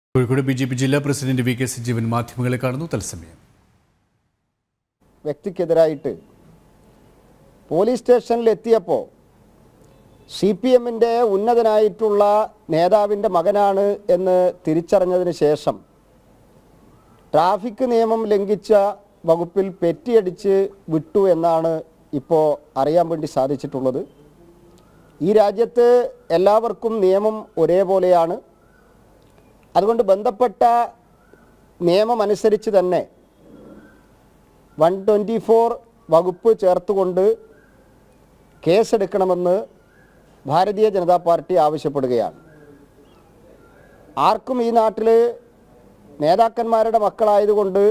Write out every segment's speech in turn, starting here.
Kozhikode B J P ജില്ലാ president V K Sajeevan മാധ്യമങ്ങളെ കാണുന്നു തത്സമയം വ്യക്തിക്കെതിരായിട്ട് പോലീസ് സ്റ്റേഷനിൽ എത്തിയപ്പോൾ സി പി എമ്മിൻ്റെ ഉന്നതനായിട്ടുള്ള നേതാവിൻ്റെ മകനാണ് എന്ന് തിരിച്ചറിഞ്ഞതിന് ശേഷം ട്രാഫിക് നിയമം ലംഘിച്ച വകുപ്പിൽ പെറ്റിയടിച്ച് വിട്ടു എന്നാണ് ഇപ്പോൾ അറിയാൻ വേണ്ടി സാധിച്ചിട്ടുള്ളത് ഈ രാജ്യത്ത് എല്ലാവർക്കും നിയമം ഒരേപോലെയാണ് അതുകൊണ്ട് ബന്ധപ്പെട്ട നിയമം അനുസരിച്ച് തന്നെ വൺ ട്വൻറ്റി ഫോർ വകുപ്പ് ചേർത്തുകൊണ്ട് കേസെടുക്കണമെന്ന് ഭാരതീയ ജനതാ പാർട്ടി ആവശ്യപ്പെടുകയാണ് ആർക്കും ഈ നാട്ടിൽ നേതാക്കന്മാരുടെ മക്കളായതുകൊണ്ട്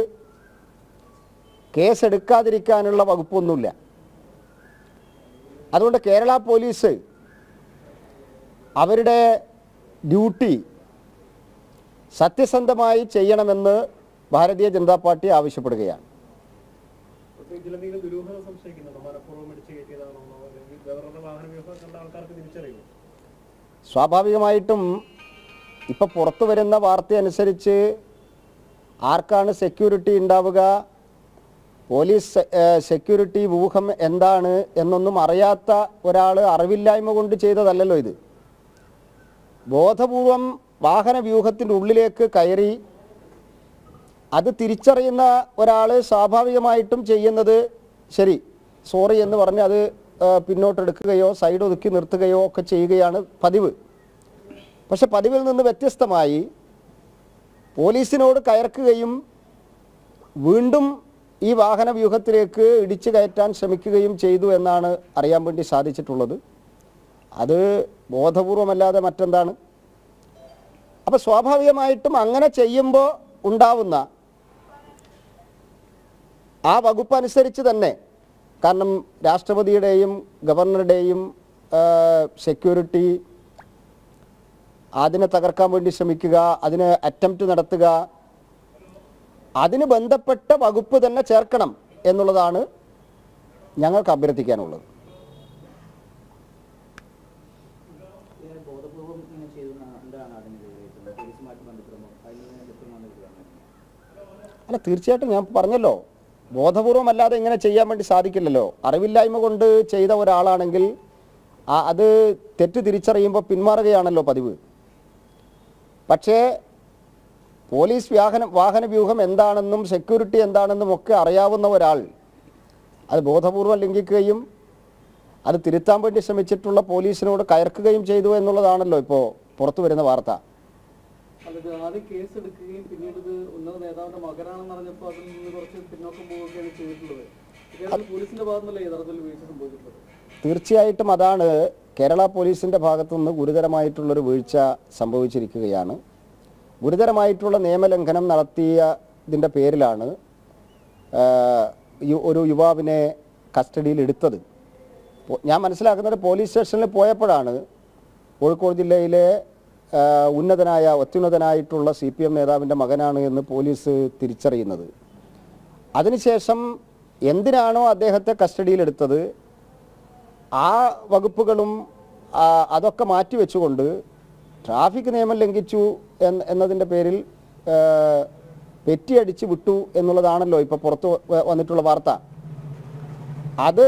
കേസെടുക്കാതിരിക്കാനുള്ള വകുപ്പൊന്നുമില്ല അതുകൊണ്ട് കേരള പോലീസ് അവരുടെ ഡ്യൂട്ടി സത്യസന്ധമായി ചെയ്യണമെന്ന് ഭാരതീയ ജനതാ പാർട്ടി ആവശ്യപ്പെടുകയാണ് ഇതിലെന്തെങ്കിലും ദുരൂഹത സംശയിക്കുന്നുണ്ടോ മനഃപൂർവ്വം ഇടിച്ചു കയറ്റിയതാണോ അല്ലെങ്കിൽ ഗവർണറുടെ വാഹന വ്യൂഹം കണ്ട ആൾക്കാർക്ക് തിരിച്ചറിയുമോ സ്വാഭാവികമായിട്ടും ഇപ്പം പുറത്തു വരുന്ന വാർത്ത അനുസരിച്ച് ആർക്കാണ് സെക്യൂരിറ്റി ഉണ്ടാവുക പോലീസ് ഏഹ്, സെക്യൂരിറ്റി വ്യൂഹം എന്താണ് എന്നൊന്നും അറിയാത്ത ഒരാൾ അറിവില്ലായ്മ കൊണ്ട് ചെയ്തതല്ലല്ലോ ഇത് ബോധപൂർവം വാഹന വ്യൂഹത്തിൻ്റെ ഉള്ളിലേക്ക് കയറി അത് തിരിച്ചറിയുന്ന ഒരാൾ സ്വാഭാവികമായിട്ടും ചെയ്യുന്നത് ശരി സോറി എന്ന് പറഞ്ഞ് അത് ആ, പിന്നോട്ടെടുക്കുകയോ സൈഡ് ഒതുക്കി നിർത്തുകയോ ഒക്കെ ചെയ്യുകയാണ് പതിവ് പക്ഷെ പതിവിൽ നിന്ന് വ്യത്യസ്തമായി പോലീസിനോട് കയർക്കുകയും വീണ്ടും ഈ വാഹന വ്യൂഹത്തിലേക്ക് ഇടിച്ചു കയറ്റാൻ ശ്രമിക്കുകയും ചെയ്തു എന്നാണ് അറിയാൻ വേണ്ടി സാധിച്ചിട്ടുള്ളത് അത് ബോധപൂർവമല്ലാതെ മറ്റെന്താണ് അപ്പോൾ സ്വാഭാവികമായിട്ടും അങ്ങനെ ചെയ്യുമ്പോൾ ഉണ്ടാവുന്ന ആ വകുപ്പ് അനുസരിച്ച് തന്നെ കാരണം രാഷ്ട്രപതിയുടെയും ഗവർണറുടെയും ആ, സെക്യൂരിറ്റി അതിനെ തകർക്കാൻ വേണ്ടി ശ്രമിക്കുക അതിന് അറ്റംപ്റ്റ് നടത്തുക അതിന് ബന്ധപ്പെട്ട വകുപ്പ് തന്നെ ചേർക്കണം എന്നുള്ളതാണ് ഞങ്ങൾക്ക് അഭ്യർത്ഥിക്കാനുള്ളത് ബോധപൂർവം ഇങ്ങനെ ചെയ്തു എന്താണ് അതിന് വിലയിരുത്തുന്നത് പോലീസുമായിട്ട് ബന്ധപ്പെടുമ്പോൾ അതിൽ നിന്ന് ലഭ്യമാണ് വിവരങ്ങൾ അല്ല തീർച്ചയായിട്ടും ഞാൻ പറഞ്ഞല്ലോ ബോധപൂർവം അല്ലാതെ ഇങ്ങനെ ചെയ്യാൻ വേണ്ടി സാധിക്കില്ലല്ലോ അറിവില്ലായ്മ കൊണ്ട് ചെയ്ത ഒരാളാണെങ്കിൽ ആ- അത് തെറ്റ് തിരിച്ചറിയുമ്പോൾ പിന്മാറുകയാണല്ലോ പതിവ് പക്ഷേ പോലീസ് വാഹന വാഹന വ്യൂഹം എന്താണെന്നും സെക്യൂരിറ്റി എന്താണെന്നും ഒക്കെ അറിയാവുന്ന ഒരാൾ അത് ബോധപൂർവം ലംഘിക്കുകയും അത് തിരുത്താൻ വേണ്ടി ശ്രമിച്ചിട്ടുള്ള പോലീസിനോട് കയർക്കുകയും ചെയ്തു എന്നുള്ളതാണല്ലോ ഇപ്പോൾ പുറത്തു വരുന്ന വാർത്ത അല്ലത് ആദ്യം കേസ് എടുക്കുകയും പിന്നീട് ഇത് ഉന്നത നേതാവിന്റെ മകനാണെന്ന് അറിഞ്ഞപ്പോൾ അതിൽ നിന്ന് കുറച്ച് പിന്നോക്കം പോവുകയാണ് ചെയ്തിട്ടുള്ളത് കേരളത്തിൽ പോലീസിന്റെ ഭാഗത്തുനിന്നല്ല യഥാർത്ഥത്തിൽ വീഴ്ച സംഭവിച്ചിട്ടുള്ളത് തീർച്ചയായിട്ടും അതാണ് കേരള പോലീസിൻ്റെ ഭാഗത്തുനിന്ന് ഗുരുതരമായിട്ടുള്ളൊരു വീഴ്ച സംഭവിച്ചിരിക്കുകയാണ് ഗുരുതരമായിട്ടുള്ള നിയമലംഘനം നടത്തിയതിൻ്റെ പേരിലാണ് ആ, യു- ഒരു യുവാവിനെ കസ്റ്റഡിയിൽ എടുത്തത് പോ- ഞാൻ മനസ്സിലാക്കുന്നത് പോലീസ് സ്റ്റേഷനിൽ പോയപ്പോഴാണ് കോഴിക്കോട് ജില്ലയിലെ ആ, ഉന്നതനായ അത്യുന്നതനായിട്ടുള്ള സി പി എം നേതാവിൻ്റെ മകനാണ് എന്ന് പോലീസ് തിരിച്ചറിയുന്നത് അതിനുശേഷം എന്തിനാണോ അദ്ദേഹത്തെ കസ്റ്റഡിയിലെടുത്തത് ആ വകുപ്പുകളും ആ, അതൊക്കെ മാറ്റിവെച്ചുകൊണ്ട് ട്രാഫിക് നിയമം ലംഘിച്ചു എന്ന് എന്നതിൻ്റെ പേരിൽ ആ, പെറ്റിയടിച്ച് വിട്ടു എന്നുള്ളതാണല്ലോ ഇപ്പോൾ പുറത്ത് വ- വന്നിട്ടുള്ള വാർത്ത അത്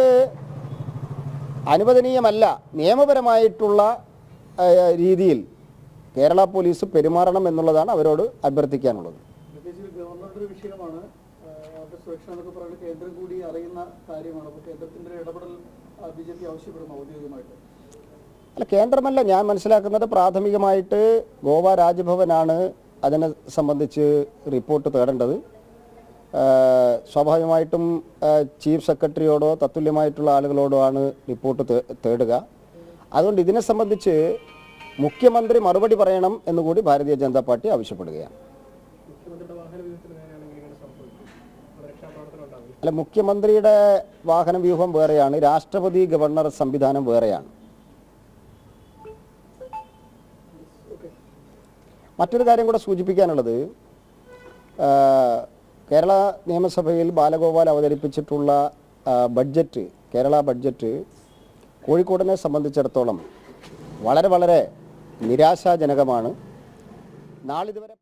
അനുവദനീയമല്ല നിയമപരമായിട്ടുള്ള ആ, രീതിയിൽ കേരള പോലീസ് പെരുമാറണം എന്നുള്ളതാണ് അവരോട് അഭ്യർത്ഥിക്കാനുള്ളത് പ്രത്യേകിച്ച് ഇത് ഗവർണറുടെ ഒരു വിഷയമാണ് ആ, അവരുടെ സുരക്ഷ എന്നൊക്കെ പറയുന്നത് കേന്ദ്രം കൂടി അറിയുന്ന കാര്യമാണ് അപ്പോൾ കേന്ദ്രത്തിന്റെ ഒരു ഇടപെടൽ ബി ജെ പി ആവശ്യപ്പെടും ഔദ്യോഗികമായിട്ട് അല്ല കേന്ദ്രമല്ല ഞാൻ മനസ്സിലാക്കുന്നത് പ്രാഥമികമായിട്ട് ഗോവ രാജ്ഭവനാണ് അതിനെ സംബന്ധിച്ച് റിപ്പോർട്ട് തേടേണ്ടത് ആ, സ്വാഭാവികമായിട്ടും ആ, ചീഫ് സെക്രട്ടറിയോടോ തത്തുല്യമായിട്ടുള്ള ആളുകളോടോ ആണ് റിപ്പോർട്ട് തേ- തേടുക അതുകൊണ്ട് ഇതിനെ സംബന്ധിച്ച് മുഖ്യമന്ത്രി മറുപടി പറയണം എന്നുകൂടി ഭാരതീയ ജനതാ പാർട്ടി ആവശ്യപ്പെടുകയാണ് മുഖ്യമന്ത്രിയുടെ വാഹന വ്യൂഹത്തിന് നേരെയാണെങ്കിൽ ഇങ്ങനെ സംഭവിക്കും അപ്പോൾ രക്ഷാപ്രവർത്തനം ഉണ്ടാവില്ല അല്ല മുഖ്യമന്ത്രിയുടെ വാഹന വ്യൂഹം വേറെയാണ് രാഷ്ട്രപതി ഗവർണർ സംവിധാനം വേറെയാണ് മറ്റൊരു കാര്യം കൂടെ സൂചിപ്പിക്കാനുള്ളത് ആ, കേരള നിയമസഭയിൽ ബാലഗോപാൽ അവതരിപ്പിച്ചിട്ടുള്ള ആ, ബഡ്ജറ്റ് കേരള ബഡ്ജറ്റ് കോഴിക്കോടിനെ സംബന്ധിച്ചിടത്തോളം വളരെ വളരെ നിരാശാജനകമാണ് നാളിതുവരെ